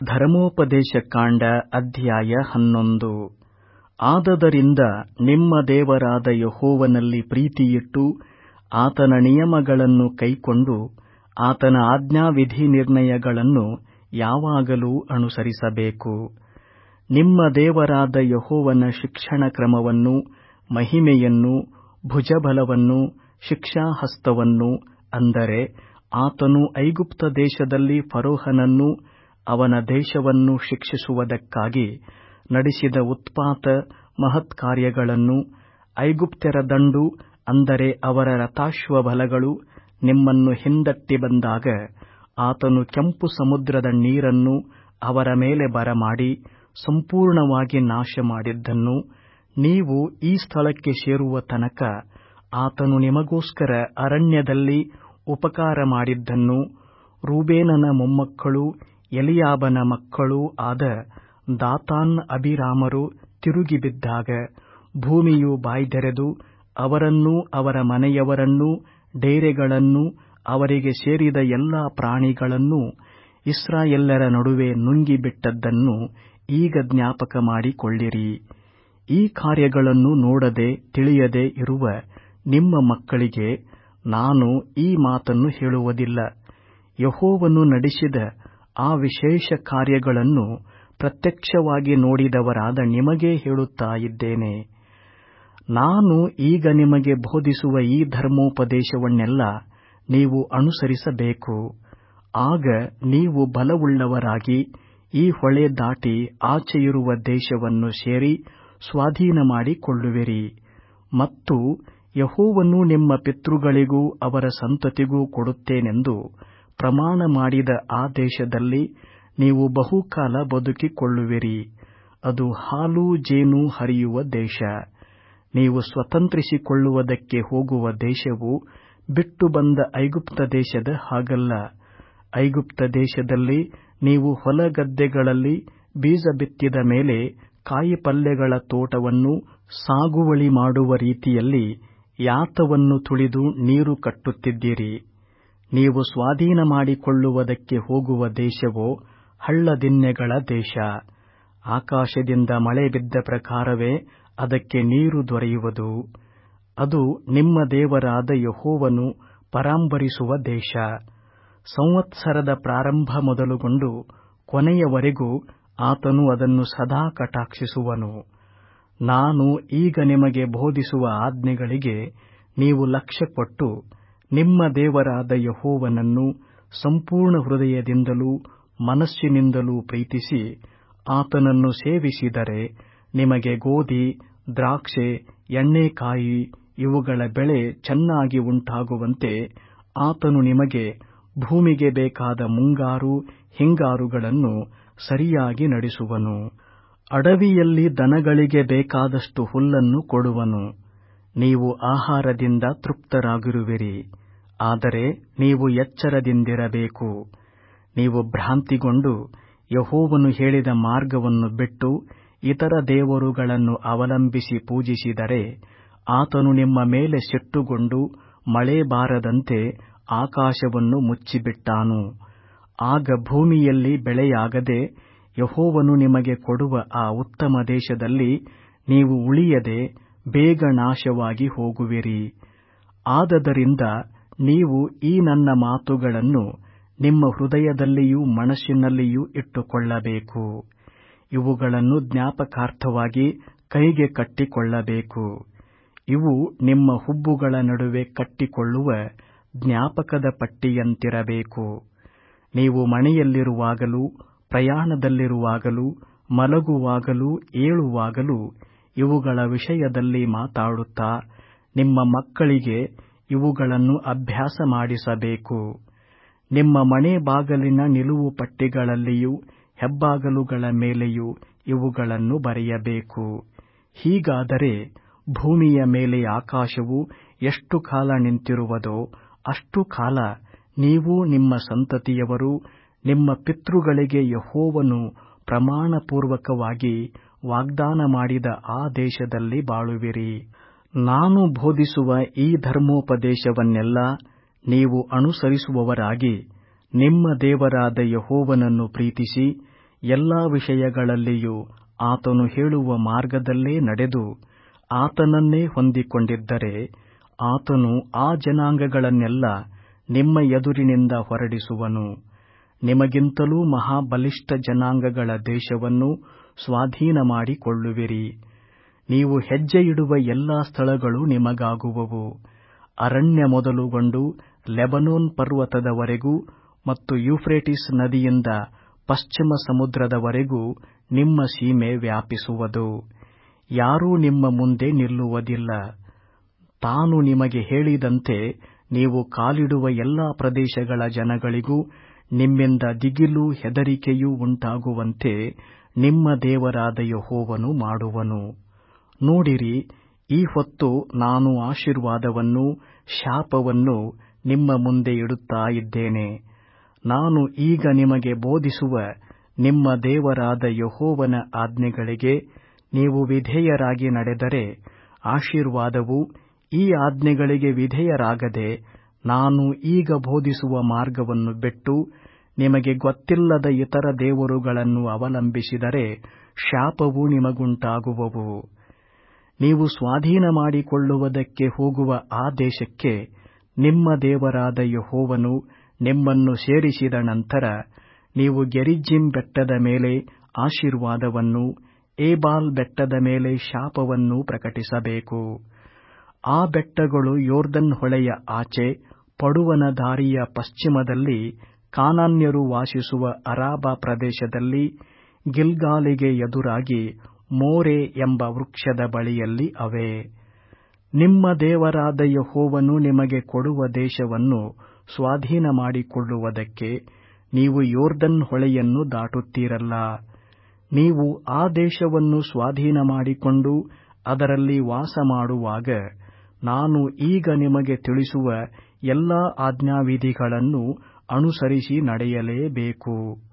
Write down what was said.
ಧರ್ಮೋಪದೇಶಕಾಂಡ ಅಧ್ಯಾಯ ಹನ್ನೊಂದು ಆದದರಿಂದ ನಿಮ್ಮ ದೇವರಾದ ಯೆಹೋವನಲ್ಲಿ ಪ್ರೀತಿಯಿಟ್ಟು ಆತನ ನಿಯಮಗಳನ್ನು ಕೈಕೊಂಡು ಆತನ ಆಜ್ಞಾವಿಧಿನಿರ್ಣಯಗಳನ್ನು ಯಾವಾಗಲೂ ಅನುಸರಿಸಬೇಕು ನಿಮ್ಮ ದೇವರಾದ ಯೆಹೋವನ ಶಿಕ್ಷಣ ಕ್ರಮವನ್ನು ಮಹಿಮೆಯನ್ನು ಭುಜಬಲವನ್ನು ಶಿಕ್ಷಾಹಸ್ತವನ್ನು ಅಂದರೆ ಆತನು ಐಗುಪ್ತ ದೇಶದಲ್ಲಿ ಫರೋಹನನ್ನೂ ಅವನ ದೇಶವನ್ನೂ ಶಿಕ್ಷಿಸುವುದಕ್ಕಾಗಿ ನಡೆಸಿದ ಉತ್ಪಾತ ಮಹತ್ಕಾರ್ಯಗಳನ್ನು ಐಗುಪ್ತ್ಯರ ದಂಡು ಅಂದರೆ ಅವರ ರಥಾಶ್ವಬಲಗಳು ನಿಮ್ಮನ್ನು ಹಿಂದಟ್ಟಿ ಬಂದಾಗ ಆತನು ಕೆಂಪು ಸಮುದ್ರದ ನೀರನ್ನು ಅವರ ಮೇಲೆ ಬರಮಾಡಿ ಸಂಪೂರ್ಣವಾಗಿ ನಾಶಮಾಡಿದ್ದನ್ನು ನೀವು ಈ ಸ್ಥಳಕ್ಕೆ ಸೇರುವ ತನಕ ಆತನು ನಿಮಗೋಸ್ಕರ ಅರಣ್ಯದಲ್ಲಿ ಉಪಕಾರ ಮಾಡಿದ್ದನ್ನು ರೂಬೇನನ ಮೊಮ್ಮಕ್ಕಳೂ ಎಲಿಯಾಬನ ಮಕ್ಕಳೂ ಆದ ದಾತಾನ್ ಅಬೀರಾಮರು ತಿರುಗಿ ಬಿದ್ದಾಗ ಭೂಮಿಯು ಬಾಯ್ದೆರೆದು ಅವರನ್ನೂ ಅವರ ಮನೆಯವರನ್ನೂ ಡೇರೆಗಳನ್ನೂ ಅವರಿಗೆ ಸೇರಿದ ಎಲ್ಲಾ ಪ್ರಾಣಿಗಳನ್ನೂ ಇಸ್ರಾಯೇಲ್ಯರ ನಡುವೆ ನುಂಗಿಬಿಟ್ಟದ್ದನ್ನು ಈಗ ಜ್ಞಾಪಕ ಮಾಡಿಕೊಳ್ಳಿರಿ ಈ ಕಾರ್ಯಗಳನ್ನು ನೋಡದೆ ತಿಳಿಯದೆ ಇರುವ ನಿಮ್ಮ ಮಕ್ಕಳಿಗೆ ನಾನು ಈ ಮಾತನ್ನು ಹೇಳುವುದಿಲ್ಲ ಯೆಹೋವನು ನಡೆಸಿದ ಆ ವಿಶೇಷ ಕಾರ್ಯಗಳನ್ನು ಪ್ರತ್ಯಕ್ಷವಾಗಿ ನೋಡಿದವರಾದ ನಿಮಗೇ ಹೇಳುತ್ತಾ ಇದ್ದೇನೆ ನಾನು ಈಗ ನಿಮಗೆ ಬೋಧಿಸುವ ಈ ಧರ್ಮೋಪದೇಶವನ್ನೆಲ್ಲ ನೀವು ಅನುಸರಿಸಬೇಕು ಆಗ ನೀವು ಬಲವುಳ್ಳವರಾಗಿ ಈ ಹೊಳೆ ದಾಟಿ ಆಚೆಯಿರುವ ದೇಶವನ್ನು ಸೇರಿ ಸ್ವಾಧೀನ ಮಾಡಿಕೊಳ್ಳುವಿರಿ ಮತ್ತು ಯೆಹೋವನು ನಿಮ್ಮ ಪಿತೃಗಳಿಗೂ ಅವರ ಸಂತತಿಗೂ ಕೊಡುತ್ತೇನೆಂದು ಪ್ರಮಾಣ ಮಾಡಿದ ಆ ದೇಶದಲ್ಲಿ ನೀವು ಬಹುಕಾಲ ಬದುಕಿಕೊಳ್ಳುವಿರಿ ಅದು ಹಾಲೂ ಜೇನೂ ಹರಿಯುವ ದೇಶ ನೀವು ಸ್ವತಂತ್ರಿಸಿಕೊಳ್ಳುವುದಕ್ಕೆ ಹೋಗುವ ದೇಶವು ಬಿಟ್ಟು ಬಂದ ಐಗುಪ್ತ ದೇಶದ ಹಾಗಲ್ಲ ಐಗುಪ್ತ ದೇಶದಲ್ಲಿ ನೀವು ಹೊಲಗದ್ದೆಗಳಲ್ಲಿ ಬೀಜ ಬಿತ್ತಿದ ಮೇಲೆ ಕಾಯಿಪಲ್ಯಗಳ ತೋಟವನ್ನು ಸಾಗುವಳಿ ಮಾಡುವ ರೀತಿಯಲ್ಲಿ ಯಾತವನ್ನು ತುಳಿದು ನೀರು ಕಟ್ಟುತ್ತಿದ್ದಿರಿ ನೀವು ಸ್ವಾಧೀನ ಮಾಡಿಕೊಳ್ಳುವುದಕ್ಕೆ ಹೋಗುವ ದೇಶವೋ ಹಳ್ಳದಿನ್ನೆಗಳ ದೇಶ ಆಕಾಶದಿಂದ ಮಳೆ ಬಿದ್ದ ಪ್ರಕಾರವೇ ಅದಕ್ಕೆ ನೀರು ದೊರೆಯುವುದು ಅದು ನಿಮ್ಮ ದೇವರಾದ ಯೆಹೋವನು ಪರಾಂಬರಿಸುವ ದೇಶ ಸಂವತ್ಸರದ ಪ್ರಾರಂಭ ಮೊದಲುಗೊಂಡು ಕೊನೆಯವರೆಗೂ ಆತನು ಅದನ್ನು ಸದಾ ಕಟಾಕ್ಷಿಸುವನು ನಾನು ಈಗ ನಿಮಗೆ ಬೋಧಿಸುವ ಆಜ್ಞೆಗಳಿಗೆ ನೀವು ಲಕ್ಷ್ಯಕೊಟ್ಟು ನಿಮ್ಮ ದೇವರಾದ ಯೆಹೋವನನ್ನು ಸಂಪೂರ್ಣ ಹೃದಯದಿಂದಲೂ ಮನಸ್ಸಿನಿಂದಲೂ ಪ್ರೀತಿಸಿ ಆತನನ್ನು ಸೇವಿಸಿದರೆ ನಿಮಗೆ ಗೋಧಿ ದ್ರಾಕ್ಷೆ ಎಣ್ಣೆಕಾಯಿ ಇವುಗಳ ಬೆಳೆ ಚೆನ್ನಾಗಿ ಉಂಟಾಗುವಂತೆ ಆತನು ನಿಮಗೆ ಭೂಮಿಗೆ ಬೇಕಾದ ಮುಂಗಾರು ಹಿಂಗಾರುಗಳನ್ನು ಸರಿಯಾಗಿ ನಡೆಸುವನು ಅಡವಿಯಲ್ಲಿ ದನಗಳಿಗೆ ಬೇಕಾದಷ್ಟು ಹುಲ್ಲನ್ನು ಕೊಡುವನು ನೀವು ಆಹಾರದಿಂದ ತೃಪ್ತರಾಗಿರುವಿರಿ ಆದರೆ ನೀವು ಎಚ್ಚರದಿಂದಿರಬೇಕು ನೀವು ಭ್ರಾಂತಿಗೊಂಡು ಯೆಹೋವನು ಹೇಳಿದ ಮಾರ್ಗವನ್ನು ಬಿಟ್ಟು ಇತರ ದೇವರುಗಳನ್ನು ಅವಲಂಬಿಸಿ ಪೂಜಿಸಿದರೆ ಆತನು ನಿಮ್ಮ ಮೇಲೆ ಸಿಟ್ಟುಗೊಂಡು ಮಳೆ ಬಾರದಂತೆ ಆಕಾಶವನ್ನು ಮುಚ್ಚಿಬಿಟ್ಟಾನು ಆಗ ಭೂಮಿಯಲ್ಲಿ ಬೆಳೆಯಾಗದೆ ಯೆಹೋವನು ನಿಮಗೆ ಕೊಡುವ ಆ ಉತ್ತಮ ದೇಶದಲ್ಲಿ ನೀವು ಉಳಿಯದೆ ಬೇಗ ನಾಶವಾಗಿ ಹೋಗುವಿರಿ ಆದದರಿಂದ ನೀವು ಈ ನನ್ನ ಮಾತುಗಳನ್ನು ನಿಮ್ಮ ಹೃದಯದಲ್ಲಿಯೂ ಮನಸ್ಸಿನಲ್ಲಿಯೂ ಇಟ್ಟುಕೊಳ್ಳಬೇಕು ಇವುಗಳನ್ನು ಜ್ಞಾಪಕಾರ್ಥವಾಗಿ ಕೈಗೆ ಕಟ್ಟಿಕೊಳ್ಳಬೇಕು ಇವು ನಿಮ್ಮ ಹುಬ್ಬುಗಳ ನಡುವೆ ಕಟ್ಟಿಕೊಳ್ಳುವ ಜ್ಞಾಪಕದ ಪಟ್ಟಿಯಂತಿರಬೇಕು ನೀವು ಮನೆಯಲ್ಲಿರುವಾಗಲೂ ಪ್ರಯಾಣದಲ್ಲಿರುವಾಗಲೂ ಮಲಗುವಾಗಲೂ ಏಳುವಾಗಲೂ ಇವುಗಳ ವಿಷಯದಲ್ಲಿ ಮಾತಾಡುತ್ತಾ ನಿಮ್ಮ ಮಕ್ಕಳಿಗೆ ಇವುಗಳನ್ನು ಅಭ್ಯಾಸ ಮಾಡಿಸಬೇಕು ನಿಮ್ಮ ಮನೆ ಬಾಗಿಲಿನ ನಿಲುವು ಪಟ್ಟಿಗಳಲ್ಲಿಯೂ ಹೆಬ್ಬಾಗಲುಗಳ ಮೇಲೆಯೂ ಇವುಗಳನ್ನು ಬರೆಯಬೇಕು ಹೀಗಾದರೆ ಭೂಮಿಯ ಮೇಲೆ ಆಕಾಶವು ಎಷ್ಟು ಕಾಲ ನಿಂತಿರುವುದೋ ಅಷ್ಟು ಕಾಲ ನೀವು ನಿಮ್ಮ ಸಂತತಿಯವರು ನಿಮ್ಮ ಪಿತೃಗಳಿಗೆ ಯೆಹೋವನು ಪ್ರಮಾಣಪೂರ್ವಕವಾಗಿ ವಾಗ್ದಾನ ಮಾಡಿದ ಆ ದೇಶದಲ್ಲಿ ಬಾಳುವಿರಿ ನಾನು ಬೋಧಿಸುವ ಈ ಧರ್ಮೋಪದೇಶವನ್ನೆಲ್ಲ ನೀವು ಅನುಸರಿಸುವವರಾಗಿ ನಿಮ್ಮ ದೇವರಾದ ಯೆಹೋವನನ್ನು ಪ್ರೀತಿಸಿ ಎಲ್ಲಾ ವಿಷಯಗಳಲ್ಲಿಯೂ ಆತನು ಹೇಳುವ ಮಾರ್ಗದಲ್ಲೇ ನಡೆದು ಆತನನ್ನೇ ಹೊಂದಿಕೊಂಡಿದ್ದರೆ ಆತನು ಆ ಜನಾಂಗಗಳನ್ನೆಲ್ಲ ನಿಮ್ಮ ಎದುರಿನಿಂದ ಹೊರಡಿಸುವನು ನಿಮಗಿಂತಲೂ ಮಹಾಬಲಿಷ್ಠ ಜನಾಂಗಗಳ ದೇಶವನ್ನು ಸ್ವಾಧೀನ ಮಾಡಿಕೊಳ್ಳುವಿರಿ ನೀವು ಹೆಜ್ಜೆಯಿಡುವ ಎಲ್ಲಾ ಸ್ಥಳಗಳು ನಿಮಗಾಗುವವು ಅರಣ್ಯ ಮೊದಲುಗೊಂಡು ಲೆಬನೋನ್ ಪರ್ವತದವರೆಗೂ ಮತ್ತು ಯೂಫ್ರೇಟಿಸ್ ನದಿಯಿಂದ ಪಶ್ಚಿಮ ಸಮುದ್ರದವರೆಗೂ ನಿಮ್ಮ ಸೀಮೆ ವ್ಯಾಪಿಸುವುದು ಯಾರೂ ನಿಮ್ಮ ಮುಂದೆ ನಿಲ್ಲುವುದಿಲ್ಲ ತಾನು ನಿಮಗೆ ಹೇಳಿದಂತೆ ನೀವು ಕಾಲಿಡುವ ಎಲ್ಲಾ ಪ್ರದೇಶಗಳ ಜನಗಳಿಗೂ ನಿಮ್ಮಿಂದ ದಿಗಿಲೂ ಹೆದರಿಕೆಯೂ ಉಂಟಾಗುವಂತೆ ನಿಮ್ಮ ದೇವರಾದ ಯೆಹೋವನು ಮಾಡುವನು ನೋಡಿರಿ ಈ ಹೊತ್ತು ನಾನು ಆಶೀರ್ವಾದವನ್ನೂ ಶಾಪವನ್ನೂ ನಿಮ್ಮ ಮುಂದೆ ಇಡುತ್ತಾ ಇದ್ದೇನೆ ನಾನು ಈಗ ನಿಮಗೆ ಬೋಧಿಸುವ ನಿಮ್ಮ ದೇವರಾದ ಯೆಹೋವನ ಆಜ್ಞೆಗಳಿಗೆ ನೀವು ವಿಧೇಯರಾಗಿ ನಡೆದರೆ ಆಶೀರ್ವಾದವು ಈ ಆಜ್ಞೆಗಳಿಗೆ ವಿಧೇಯರಾಗದೆ ನಾನು ಈಗ ಬೋಧಿಸುವ ಮಾರ್ಗವನ್ನು ಬಿಟ್ಟು ನಿಮಗೆ ಗೊತ್ತಿಲ್ಲದ ಇತರ ದೇವರುಗಳನ್ನು ಅವಲಂಬಿಸಿದರೆ ಶಾಪವು ನಿಮಗುಂಟಾಗುವವು ನೀವು ಸ್ವಾಧೀನ ಮಾಡಿಕೊಳ್ಳುವುದಕ್ಕೆ ಹೋಗುವ ಆ ದೇಶಕ್ಕೆ ನಿಮ್ಮ ದೇವರಾದ ಯೆಹೋವನು ನಿಮ್ಮನ್ನು ಸೇರಿಸಿದ ನಂತರ ನೀವು ಗೆರಿಜ್ಜಿಮ್ ಬೆಟ್ಟದ ಮೇಲೆ ಆಶೀರ್ವಾದವನ್ನೂ ಏಬಾಲ್ ಬೆಟ್ಟದ ಮೇಲೆ ಶಾಪವನ್ನೂ ಪ್ರಕಟಿಸಬೇಕು ಆ ಬೆಟ್ಟಗಳು ಯೋರ್ದನ್ ಹೊಳೆಯ ಆಚೆ ಪಡುವನ ದಾರಿಯ ಪಶ್ಚಿಮದಲ್ಲಿ ಕಾನಾನ್ಯರು ವಾಸಿಸುವ ಅರಾಬಾ ಪ್ರದೇಶದಲ್ಲಿ ಗಿಲ್ಗಾಲಿಗೆ ಎದುರಾಗಿ ಮೋರೆ ಎಂಬ ವೃಕ್ಷದ ಬಳಿಯಲ್ಲಿ ಅವೆ ನಿಮ್ಮ ದೇವರಾದ ಯೆಹೋವನು ನಿಮಗೆ ಕೊಡುವ ದೇಶವನ್ನು ಸ್ವಾಧೀನ ಮಾಡಿಕೊಳ್ಳುವುದಕ್ಕೆ ನೀವು ಯೋರ್ದನ್ ಹೊಳೆಯನ್ನು ದಾಟುತ್ತೀರಲ್ಲ ನೀವು ಆ ದೇಶವನ್ನು ಸ್ವಾಧೀನ ಮಾಡಿಕೊಂಡು ಅದರಲ್ಲಿ ವಾಸ ಮಾಡುವಾಗ ನಾನು ಈಗ ನಿಮಗೆ ತಿಳಿಸುವ ಎಲ್ಲಾ ಆಜ್ಞಾವಿಧಿಗಳನ್ನು ಅನುಸರಿಸಿ ನಡೆಯಲೇಬೇಕು